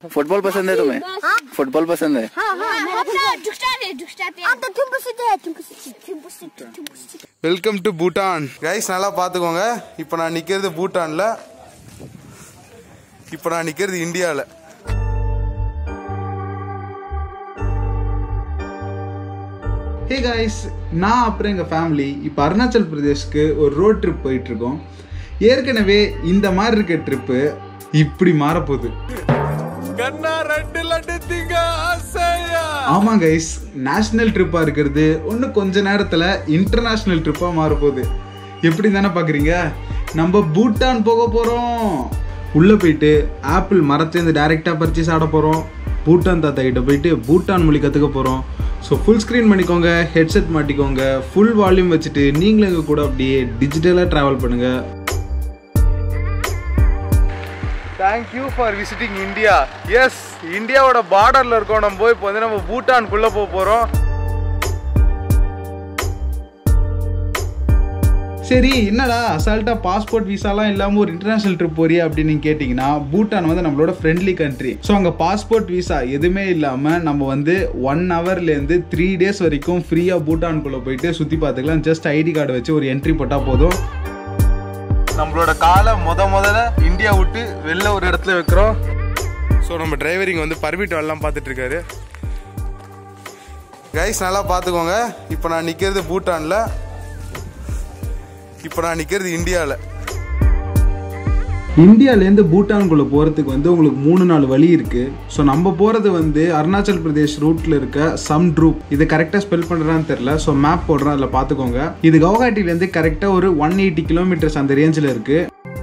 Football पसंद है तुम्हें फुटबॉल पसंद है Anta Timbu City, Timbu City, Timbu City, Timbu City. Welcome to Bhutan guys நல்லா பார்த்துக்கோங்க இப்போ நான் நிற்கிறது பூட்டானில் இப்போ நான் நிற்கிறது இந்தியாவில் ஹே காய்ஸ் நான் அப்புறம் எங்கள் ஃபேமிலி இப்போ அருணாச்சல் பிரதேஷ்க்கு ஒரு ரோட் ட்ரிப் போயிட்டு இருக்கோம் ஏற்கனவே இந்த மாதிரி இருக்க ட்ரிப்பு இப்படி மாறப்போகுது ஆமாம் கைஸ் நேஷ்னல் ட்ரிப்பாக இருக்கிறது இன்னும் கொஞ்ச நேரத்தில் இன்டர்நேஷ்னல் ட்ரிப்பாக மாறப்போகுது எப்படி தானே பார்க்குறீங்க நம்ம பூட்டான் போக போகிறோம் உள்ளே போயிட்டு ஆப்பிள் மரத்துலேருந்து டைரெக்டாக பர்ச்சேஸ் ஆட போகிறோம் பூட்டான் தாத்தா கிட்ட போயிட்டு பூட்டான் மொழி கற்றுக்க போகிறோம் ஸோ ஃபுல் ஸ்க்ரீன் பண்ணிக்கோங்க ஹெட்செட் மாட்டிக்கோங்க ஃபுல் வால்யூம் வச்சுட்டு நீங்களும் எங்கள் கூட அப்படியே டிஜிட்டலாக ட்ராவல் பண்ணுங்கள் thank you for visiting India yes இந்தியாவோட பார்டரில் இருக்கோம் நம்ம போய் இப்போ வந்து நம்ம பூட்டானுக்குள்ளே போக போகிறோம் சரி என்னடா அசால்ட்டாக பாஸ்போர்ட் விசாலாம் இல்லாமல் ஒரு இன்டர்நேஷனல் ட்ரிப் போறியா அப்படின்னு நீங்க கேட்டிங்கன்னா பூட்டான் வந்து நம்மளோட ஃப்ரெண்ட்லி கண்ட்ரி ஸோ அங்கே பாஸ்போர்ட் விசா எதுவுமே இல்லாமல் நம்ம வந்து ஒன் ஹவர்லேருந்து த்ரீ டேஸ் வரைக்கும் ஃப்ரீயாக பூட்டானுக்குள்ளே போயிட்டு சுற்றி பார்த்துக்கலாம் ஜஸ்ட் ஐடி கார்டு வச்சு ஒரு என்ட்ரி போட்டால் போதும் நம்மளோட காலை முத முதல்ல இந்தியா விட்டு வெளில ஒரு இடத்துல வைக்கிறோம் ஸோ நம்ம டிரைவரிங் வந்து பர்மிட் எல்லாம் பார்த்துட்டு இருக்காரு கைஸ் நல்லா பார்த்துக்கோங்க இப்போ நான் நிற்கிறது பூட்டானில் இப்போ நான் நிற்கிறது இந்தியாவில் இந்தியாவிலேருந்து பூட்டானுக்குள்ளே போகிறதுக்கு வந்து உங்களுக்கு மூணு நாலு வழி இருக்குது ஸோ நம்ம போகிறது வந்து அருணாச்சல் பிரதேஷ் ரூட்டில் இருக்க சம் ட்ரூப் இது கரெக்டாக ஸ்பெல் பண்ணுறான்னு தெரில ஸோ மேப் போடுறேன் அதில் பார்த்துக்கோங்க இது கவுஹாட்டிலேருந்து கரெக்டாக ஒரு ஒன் எயிட்டி கிலோமீட்டர்ஸ் அந்த ரேஞ்சில் இருக்குது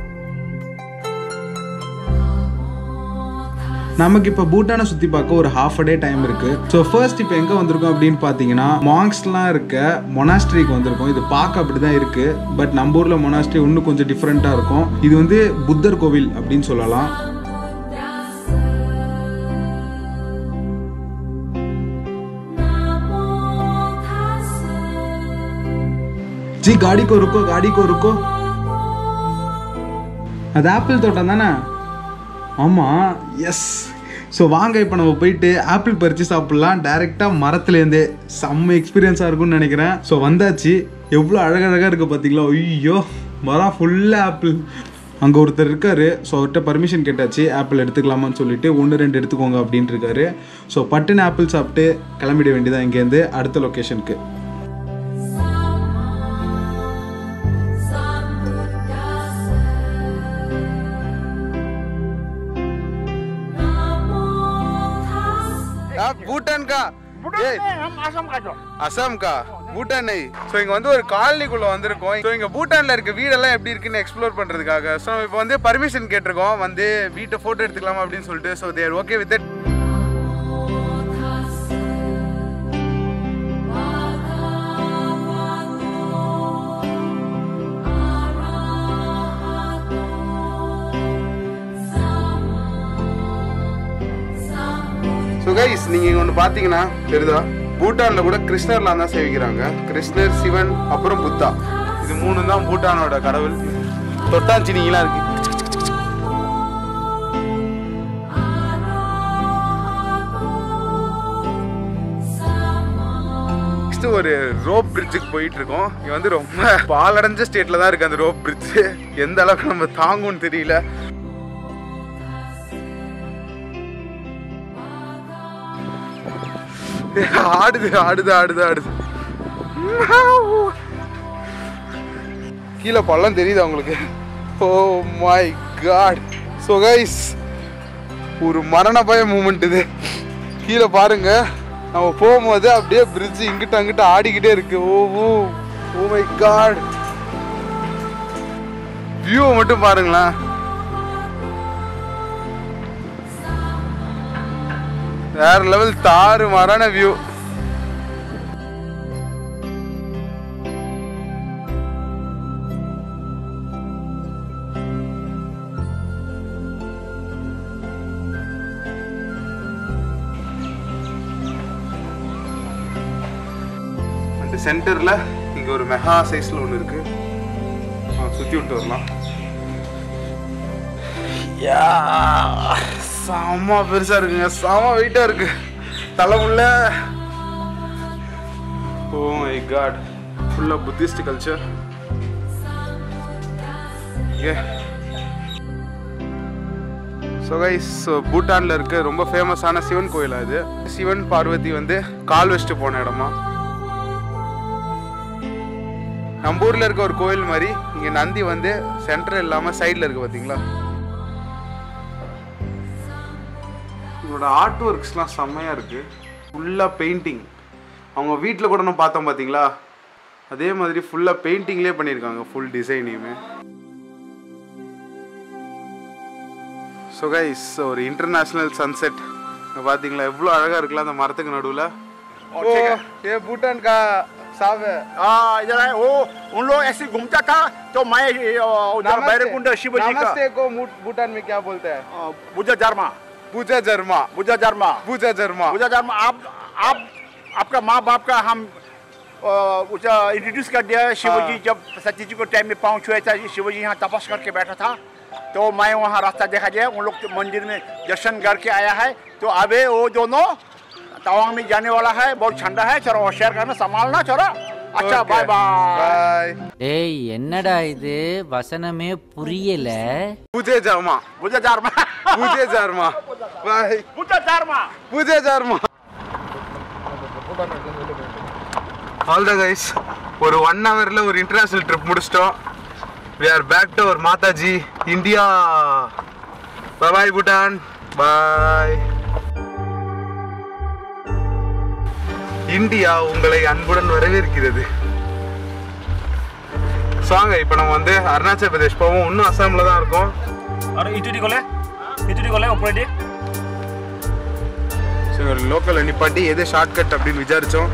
நமக்கு இப்போ பூட்டானை சுற்றி பார்க்க ஒரு ஹாஃப் அ டே டைம் இருக்கு ஸோ ஃபர்ஸ்ட் இப்போ எங்கே வந்திருக்கோம் அப்படின்னு பார்த்தீங்கன்னா மாங்ஸ்லாம் இருக்க மொனாஸ்ட்ரிக்கு வந்திருக்கோம் இது பார்க்க அப்படி தான் இருக்கு பட் நம்ம ஊரில் மொனாஸ்ட்ரி இன்னும் கொஞ்சம் டிஃப்ரெண்ட்டாக இருக்கும் இது வந்து புத்தர் கோவில் அப்படின்னு சொல்லலாம் ஜி காடிக்கோ ருக்கோ காடிக்கோ ருக்கோ அது ஆப்பிள் தோட்டம் தானே ஆமாம் எஸ் ஸோ வாங்க இப்போ நம்ம போயிட்டு ஆப்பிள் பறித்து சாப்பிட்லாம் டேரெக்டாக மரத்துலேருந்தே செம்ம எக்ஸ்பீரியன்ஸாக இருக்கும்னு நினைக்கிறேன் ஸோ வந்தாச்சு எவ்வளோ அழகழகாக இருக்குது பார்த்தீங்களா ஐயோ மரம் ஃபுல்லாக ஆப்பிள் அங்கே ஒருத்தர் இருக்காரு ஸோ அவர்கிட்ட பர்மிஷன் கேட்டாச்சு ஆப்பிள் எடுத்துக்கலாமான்னு சொல்லிட்டு ஒன்று ரெண்டு எடுத்துக்கோங்க அப்படின்ட்டு இருக்காரு ஸோ பட்டுன்னு ஆப்பிள் சாப்பிட்டு கிளம்பிட வேண்டியதான் இங்கேருந்து அடுத்த லொக்கேஷனுக்கு பூட்டான் கா அசாம் கா பூட்டான் நெய் ஸோ இங்கே வந்து ஒரு காலனிக்குள்ள வந்திருக்கோம் ஸோ இங்கே பூட்டானில் இருக்க வீடெல்லாம் எப்படி இருக்குன்னு எக்ஸ்ப்ளோர் பண்ணுறதுக்காக ஸோ இப்போ வந்து பர்மிஷன் கேட்டிருக்கோம் வந்து வீட்டை ஃபோட்டோ எடுத்துக்கலாமா அப்படின்னு சொல்லிட்டு so there okay with it so guys நீங்கள் இங்கே ஒன்று பார்த்தீங்கன்னா தெரியுதா பூட்டானில் கூட கிருஷ்ணர்லாம் தான் சேவிக்கிறாங்க கிருஷ்ணர் சிவன் அப்புறம் புத்தா இது மூணு தான் பூட்டானோட கடவுள் தொட்டாஞ்சினிங்களாம் இருக்கு நெக்ஸ்ட் ஒரு ரோப் பிரிட்ஜுக்கு போயிட்டு இருக்கோம் இங்க வந்து ரொம்ப பாலடைஞ்ச ஸ்டேட்ல தான் இருக்கு அந்த ரோப் பிரிட்ஜ் எந்த அளவுக்கு நம்ம தாங்கும்னு தெரியல ஆடுது ஆடுது ஆடுது ஆடுது கீழே பள்ளம் தெரியுதா உங்களுக்கு oh my God so guys ஒரு மரண பய மூமெண்ட் இது கீழே பாருங்க நம்ம போகும்போது அப்படியே பிரிட்ஜ் இங்கிட்ட அங்கிட்ட ஆடிக்கிட்டே இருக்கு ஓ ஓ ஓ மை காட் வியூவை மட்டும் பாருங்களேன் வேற லெவல் தாறு மாறான வியூ அந்த சென்டர்ல இங்க ஒரு மெகா சைஸ்ல ஒன்று இருக்கு ஆ, சுத்தி விட்டு வரலாம் செம்ம பெருசா இருக்குங்க செம்ம வெயிட்டா இருக்கு தலைமுள்ள ஓ மை காட் ஃபுல்லா புத்திஸ்ட் கல்ச்சர் ஏ ஸோ கைஸ் பூட்டானில் இருக்க ரொம்ப ஃபேமஸான சிவன் கோயில் அது சிவன் பார்வதி வந்து கால் வச்சுட்டு போன இடமா நம்ம ஊரில் இருக்க ஒரு கோயில் மாதிரி இங்கே நந்தி வந்து சென்டர் இல்லாமல் சைடில் இருக்கு பார்த்தீங்களா இவரோட ஆர்ட் ஒர்க்ஸ்லாம் செம்மையாக இருக்குது ஃபுல்லாக பெயிண்டிங் அவங்க வீட்டில் கூட நம்ம பார்த்தோம் பார்த்தீங்களா அதே மாதிரி ஃபுல்லாக பெயிண்டிங்லேயே பண்ணியிருக்காங்க ஃபுல் டிசைனையுமே ஸோ கைஸ் ஒரு இன்டர்நேஷ்னல் சன்செட் பார்த்தீங்களா எவ்வளோ அழகாக இருக்குல்ல அந்த மரத்துக்கு நடுவில் ஓ ஏ பூட்டான் கா சாவே हाँ इधर है वो उन लोग ऐसे घूमता था तो मैं अ, उधर बैरकुंड शिव जी का नमस्ते को मू- भूटान में क्या बोलते हैं अ, बुद्ध धर्मा पूजा जर्मा बुद्ध धर्मा पूजा जर्मा बुद्ध धर्मा आप आप आपका माँ बाप का हम इंट्रोड्यूस कर दिया शिव जी जब सत्य जी को टाइम में पाँव छुए था शिव जी यहाँ तपस करके बैठा था तो मैं वहाँ रास्ता देखा दिया उन लोग तो मंदिर में दर्शन करके आया है तो अबे वो दोनों तवांग में जाने वाला है बहुत ठंडा है चलो शेयर करना संभालना चलो अच्छा बाय बाय बाय டேய் என்னடா இது வசனமே புரியல पूजे जर्मा बुद्ध धर्मा पूजे जर्मा बाय बुद्ध धर्मा பூஜை ஜார்மா ஆல் த கைஸ் ஒரு ஒன் ஹவரில் ஒரு இன்டர்நேஷ்னல் ட்ரிப் முடிச்சிட்டோம் we are back to our Mataji India bye Bhutan bye India உங்களை அன்புடன் வரவேற்கிறது சாங்க இப்போ நம்ம வந்து அருணாச்சல் பிரதேஷ் போவோம் இன்னும் அசாமில் தான் இருக்கோம் और इटू डी गोले इटू डी गोले ऊपर डी சரி லோக்கல் நிப்பாட்டி எது ஷார்ட்கட் அப்படின்னு விசாரிச்சோம்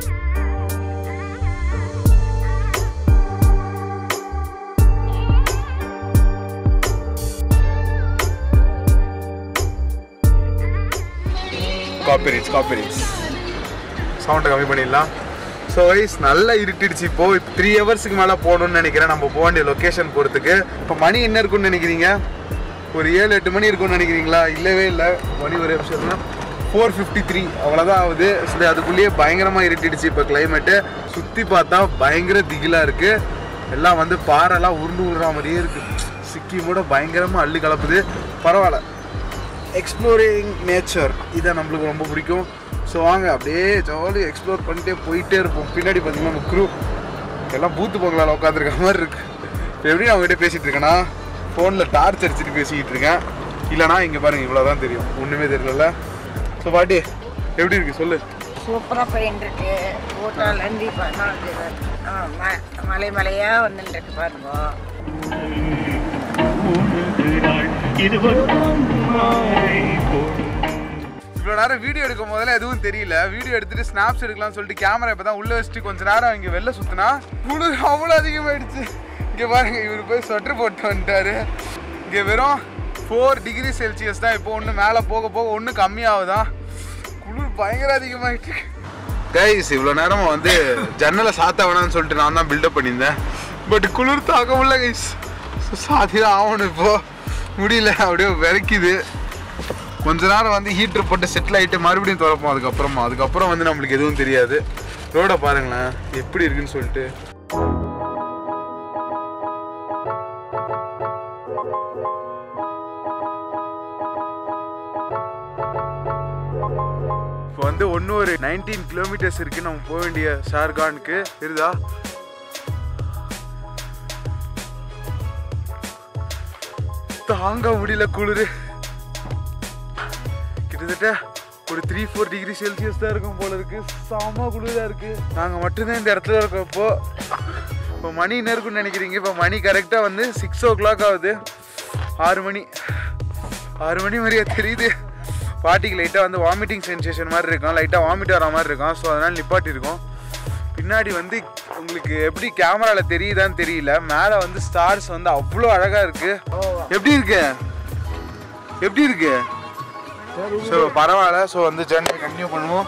காப்பிரைட்ஸ் காப்பிரைட்ஸ் சவுண்டை கம்மி பண்ணிடலாம் ஸோ வைஸ் நல்லா இருட்டிடுச்சு இப்போ இப்போ த்ரீ ஹவர்ஸுக்கு மேலே போகணும்னு நினைக்கிறேன் நம்ம போக வேண்டிய லொக்கேஷன் போகிறதுக்கு இப்போ மணி என்ன இருக்குன்னு நினைக்கிறீங்க ஒரு ஏழு எட்டு மணி இருக்கும்னு நினைக்கிறீங்களா இல்லவே இல்லை மணி ஒரு நிமிஷம்னா ஃபோர் ஃபிஃப்டி த்ரீ அவ்வளோதான் ஆகுது சரி அதுக்குள்ளேயே பயங்கரமாக இருட்டிடுச்சு இப்போ கிளைமேட்டு சுற்றி பார்த்தா பயங்கர திகிலாக இருக்குது எல்லாம் வந்து பாறைலாம் உருண்டு உருற மாதிரியே இருக்குது சிக்கிமோட பயங்கரமாக அள்ளு கலப்புது பரவாயில்ல எக்ஸ்ப்ளோரிங் நேச்சர் இதை நம்மளுக்கு ரொம்ப பிடிக்கும் ஸோ வாங்க அப்படியே ஜாலியாக எக்ஸ்ப்ளோர் பண்ணிட்டே போயிட்டே இருப்போம் பின்னாடி பார்த்தீங்கன்னா நம்ம குரூ எல்லாம் பூத்து பொங்கலால் உட்காந்துருக்க மாதிரி இருக்கு இப்போ எப்படி நான் உங்ககிட்ட பேசிகிட்டு இருக்கேன்னா ஃபோனில் டார்ச் அடிச்சுட்டு பேசிக்கிட்டு இருக்கேன் இல்லைனா இங்கே பாருங்க இவ்வளோ தான் தெரியும் ஒன்றுமே தெரியல ஸோ பாட்டி எப்படி இருக்கு சொல்லு சூப்பராக போயின்னு இருக்கு ஊட்டாலேருந்து இப்போ மலை மலையாக வந்துட்டு இருக்கு பாருங்க இவ்வளோ நேரம் வீடியோ எடுக்கும் போதெல்லாம் எதுவும் தெரியல வீடியோ எடுத்துட்டு ஸ்னாப்ஸ் எடுக்கலாம்னு சொல்லிட்டு கேமரா இப்போ தான் உள்ளே வச்சுட்டு கொஞ்ச நேரம் இங்கே வெளில சுற்றினா குளிர் அவ்வளோ அதிகமாயிடுச்சு இங்கே பாருங்க இவர் போய் ஸ்வெட்டர் போட்டு வந்துட்டாரு இங்கே வெறும் ஃபோர் டிகிரி செல்சியஸ் தான் இப்போ ஒன்று மேலே போக போக ஒன்றும் கம்மியாகுதான் குளிர் பயங்கர அதிகமாயிட்டு கைஸ் இவ்வளோ நேரமா வந்து ஜன்னலை சாத்த வேணாம்னு சொல்லிட்டு நான் தான் பில்டப் பண்ணியிருந்தேன் பட் குளிர் தாக்க முடியல கைஸ் சாத்தி தான் ஆகணும் இப்போ முடியல அப்படியே விரைக்குது கொஞ்ச நேரம் வந்து ஹீட்டர் போட்டு செட்டில் ஆகிட்டு மறுபடியும் திறப்போம் அதுக்கப்புறமா அதுக்கப்புறம் வந்து நம்மளுக்கு எதுவும் தெரியாது ரோடை பாருங்களேன் எப்படி இருக்குன்னு சொல்லிட்டு இப்போ வந்து ஒன்று ஒரு நைன்டீன் கிலோமீட்டர்ஸ் இருக்கு நம்ம போக வேண்டிய ஷார்கானுக்கு இருக்குதா தாங்க முடியல குளிர் கிட்டத்தட்ட ஒரு த்ரீ ஃபோர் டிகிரி செல்சியஸ் தான் இருக்கும் போல இருக்கு செம குளிராக இருக்கு நாங்கள் மட்டும்தான் இந்த இடத்துல இருக்கோம் இப்போ இப்போ மணி என்ன இருக்குன்னு நினைக்கிறீங்க இப்போ மணி கரெக்டாக வந்து சிக்ஸ் ஓ கிளாக் ஆகுது ஆறு மணி ஆறு மணி மாதிரியே தெரியுது பாட்டிக்கு லைட்டாக வந்து வாமிட்டிங் சென்சேஷன் மாதிரி இருக்கும் லைட்டாக வாமிட் வர மாதிரி இருக்கும் ஸோ அதனால் நிப்பாட்டி இருக்கோம் பின்னாடி வந்து உங்களுக்கு எப்படி கேமராவில் தெரியுதான்னு தெரியல மேலே வந்து ஸ்டார்ஸ் வந்து அவ்வளோ அழகாக இருக்கு எப்படி இருக்கு எப்படி இருக்கு ஸோ பரவாயில்ல ஸோ வந்து ஜெர்னி கண்டினியூ பண்ணுவோம்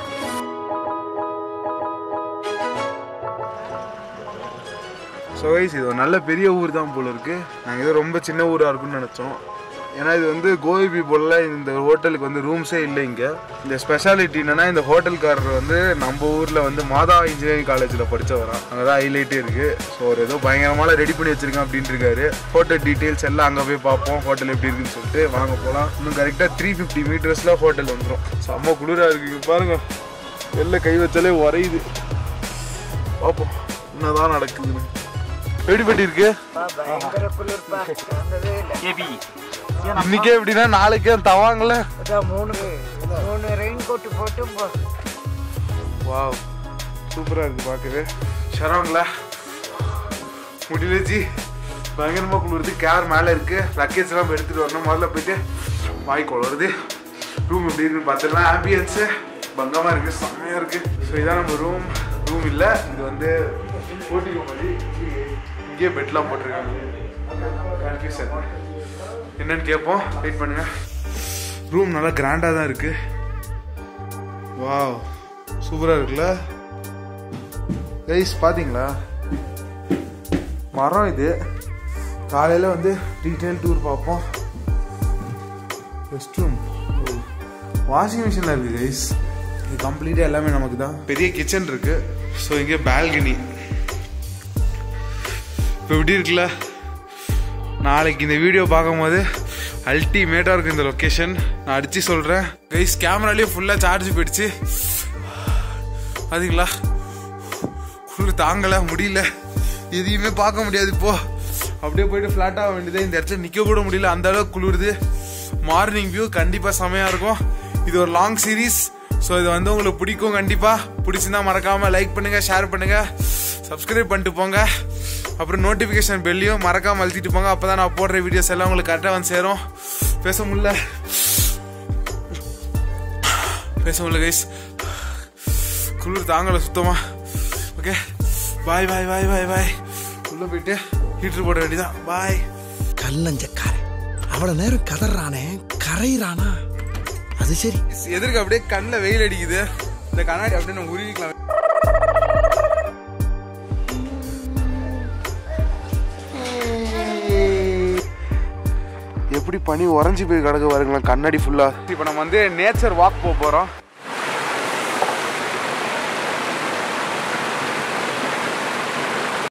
ஸோ வைஸ் இது ஒரு நல்ல பெரிய ஊர் தான் போல இருக்கு நாங்கள் ஏதோ ரொம்ப சின்ன ஊராக இருக்கும்னு நினச்சோம் ஏன்னா இது வந்து கோபி பீப்புளில் இந்த ஹோட்டலுக்கு வந்து ரூம்ஸே இல்லை இங்கே இந்த ஸ்பெஷாலிட்டி என்னன்னா இந்த ஹோட்டல்காரர் வந்து நம்ம ஊரில் வந்து மாதா இன்ஜினியரிங் காலேஜில் படித்தவரான் அங்கே தான் ஹைலைட்டே இருக்குது ஸோ ஒரு ஏதோ பயங்கரமாக ரெடி பண்ணி வச்சிருக்கேன் அப்படின்ட்டு இருக்காரு ஹோட்டல் டீட்டெயில்ஸ் எல்லாம் அங்கே போய் பார்ப்போம் ஹோட்டல் எப்படி இருக்குன்னு சொல்லிட்டு வாங்க போகலாம் இன்னும் கரெக்டாக த்ரீ ஃபிஃப்டி மீட்டர்ஸில் ஹோட்டல் வந்துடும் செம்ம குளிராக இருக்குது பாருங்க வெளில கை வச்சாலே உறையுது பார்ப்போம் என்னதான் நடக்குதுன்னு எப்படி பட்டி இருக்கு பயங்கர குளிர்ப்பா தாங்கவே இல்லை இன்னைக்கே எப்படின்னா நாளைக்கே தவாங்கல அதான் மூணு மூணு ரெயின் கோட்டு போட்டு போ வாவ் சூப்பராக இருக்கு பார்க்கவே ஷரவங்களா முடியல ஜி பயங்கரமாக குளிருது கேர் மேலே இருக்கு லக்கேஜ் எல்லாம் போய் எடுத்துட்டு வரணும் முதல்ல போயிட்டு வாய் குளருது ரூம் எப்படி இருக்குன்னு பார்த்துடலாம் ஆம்பியன்ஸு பங்கமாக இருக்கு செம்மையாக இருக்கு ஸோ இதான் நம்ம ரூம் ரூம் இல்லை இது வந்து போட்டிக்கோ மாதிரி இங்கேயே பெட்லாம் போட்டிருக்காங்க கன்ஃபியூஷன் என்னன்னு கேட்போம் வெயிட் பண்ணுங்க ரூம் நல்லா கிராண்டாக தான் இருக்கு வாவ் சூப்பராக இருக்குல்ல கைஸ் பார்த்தீங்களா மரம் இது காலையில் வந்து டீட்டெயில் டூர் பார்ப்போம் ரெஸ்ட் ரூம் வாஷிங் மிஷினில் இருக்குது கைஸ் இது கம்ப்ளீட்டாக எல்லாமே நமக்கு தான் பெரிய கிச்சன் இருக்கு ஸோ இங்கே பால்கனி இப்போ எப்படி இருக்குல்ல நாளைக்கு இந்த வீடியோ பார்க்கும்போது அல்டிமேட்டாக இருக்கும் இந்த லொக்கேஷன் நான் அடித்து சொல்கிறேன் கைஸ் கேமராலேயே ஃபுல்லாக சார்ஜ் போயிடுச்சு அதுங்களா குளிர் தாங்கலை முடியல எதையுமே பார்க்க முடியாது இப்போ அப்படியே போயிட்டு ஃப்ளாட் ஆக வேண்டியது இந்த இடத்துல நிற்க கூட முடியல அந்த அளவுக்கு குளிருது மார்னிங் வியூ கண்டிப்பாக செமையாக இருக்கும் இது ஒரு லாங் சீரீஸ் ஸோ இது வந்து உங்களுக்கு பிடிக்கும் கண்டிப்பாக பிடிச்சிருந்தா மறக்காமல் லைக் பண்ணுங்கள் ஷேர் பண்ணுங்கள் சப்ஸ்கிரைப் பண்ணிட்டு போங்க அப்புறம் நோட்டிஃபிகேஷன் பெல்லையும் மறக்காமல் அழுத்திட்டு போங்க அப்போ தான் நான் போடுற வீடியோஸ் எல்லாம் உங்களுக்கு கரெக்டாக வந்து சேரும் பேச முடியல பேச முடியல கைஸ் குளிர் தாங்கல சுத்தமா ஓகே பாய் பாய் பாய் பாய் பாய் உள்ள போயிட்டு ஹீட்டர் போட வேண்டியதான் பாய் கல்லஞ்சக்காரன் அவ்வளவு நேரம் கதறானே கரையிறானா அது சரி எதிர்க்க அப்படியே கண்ணில் வெயில் அடிக்குது இந்த கண்ணாடி அப்படியே நம்ம உருவிக்கலாம் எப்படி பனி உறைஞ்சி போய் கிடக்க பாருங்களேன் கண்ணாடி ஃபுல்லாக இப்போ நம்ம வந்து நேச்சர் வாக் போக போகிறோம்